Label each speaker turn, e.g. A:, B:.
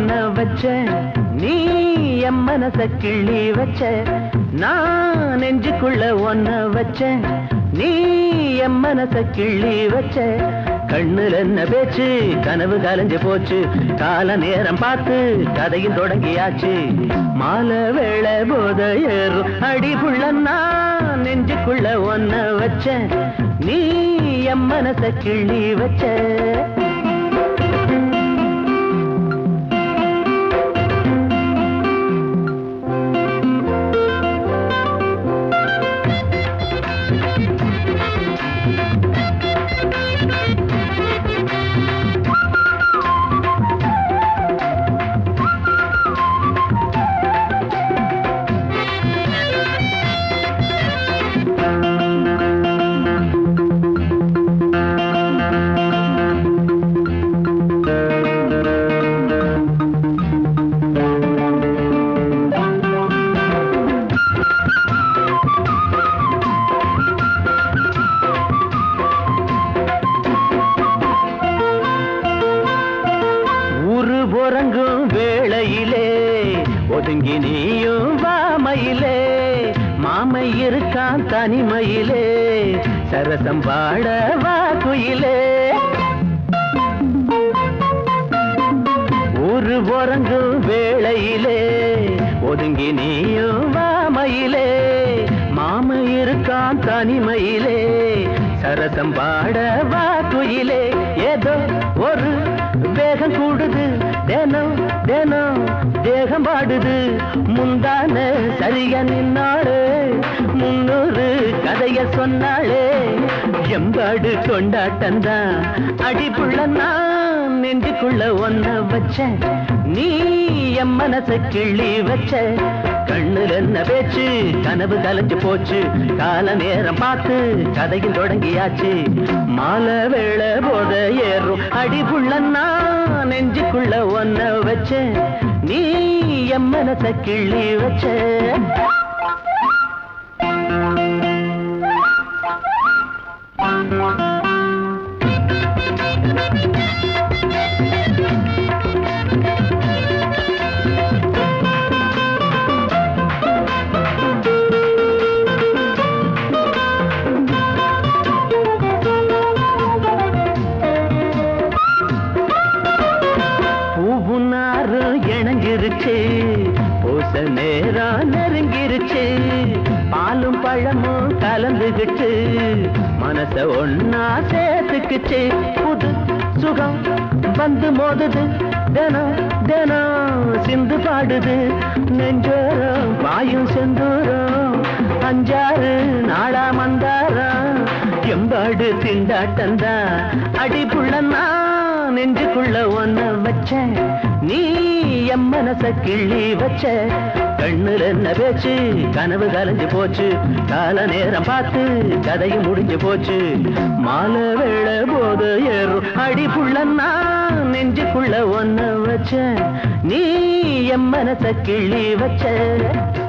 A: ஒன்ன வச்ச நீ என் மனச கிள்ளி வச்ச நான் நெஞ்சுக்குள்ள ஒன்ன வச்ச நீ என் மனச கிள்ளி வச்ச கண்ணுல என்ன பேச்சு கனவு கலைஞ்சு போச்சு கால நேரம் பார்த்து கதையும் தொடங்கியாச்சு மாலை வேளை போத ஏறும் அடி புள்ள நான் நெஞ்சுக்குள்ள ஒன்ன வச்ச நீ என் மனச கிள்ளி வச்ச ஊரு உறங்கும் வேளையிலே ஒதுங்கி நீயும் வாமையிலே மாமை இருக்கான் தனிமையிலே சரசம் பாட வா குயிலே ஊரு உறங்கும் வேளையிலே ஒதுங்கி நீயும் வாமையிலே மாமை இருக்கான் தனிமையிலே சரசம் பாட வா குயிலே ஏதோ ஒரு வேகம் கூடுது தினம் தினம் தேகம் பாடுது முந்தான சரியா நின்னாளே முன்னூறு கதைய சொன்னாளே எம்பாடு கொண்டாட்டந்தான் அடிப்புள்ள நான் நெஞ்சுக்குள்ள ஒன்ன வச்ச நீ என் மனச கிள்ளி வச்ச கண்ணுல என்ன பேச்சு கனவு கலைஞ்சு போச்சு கால நேரம் பார்த்து கதையில் தொடங்கியாச்சு மாலை வேளை போத ஏறும் அடிப்புள்ள நான் நெஞ்சுக்குள்ள ஒன்ன வச்ச நீ என் மனச கிள்ளி வச்ச பூவுனாரு இணைஞ்சிருச்சு பூச நேரம் நெருங்கிருச்சு பாலும் பழமும் கலந்துகிட்டு மனச ஒன்னா சேர்த்துக்குச்சு புது சுகம் வந்து மோதுது தினம் தினம் சிந்து பாடுது நெஞ்சோரம் பாயும் செந்தூரம் அஞ்சாறு நாளா மந்தாரம் எம்பாடு திண்டாட்டந்தா அடிப்புள்ள நான் நெஞ்சுக்குள்ள ஒன்ன வச்ச நீ என் மனச கிள்ளி வச்ச கண்ணுல என்ன பேச்சு கனவு கலைஞ்சு போச்சு கால நேரம் பார்த்து கதையும் முடிஞ்சு போச்சு மாலை வேளை போது ஏறும் அடிப்புள்ள நான் நெஞ்சுக்குள்ள ஒன்ன வச்ச நீ என் மனச கிள்ளி வச்ச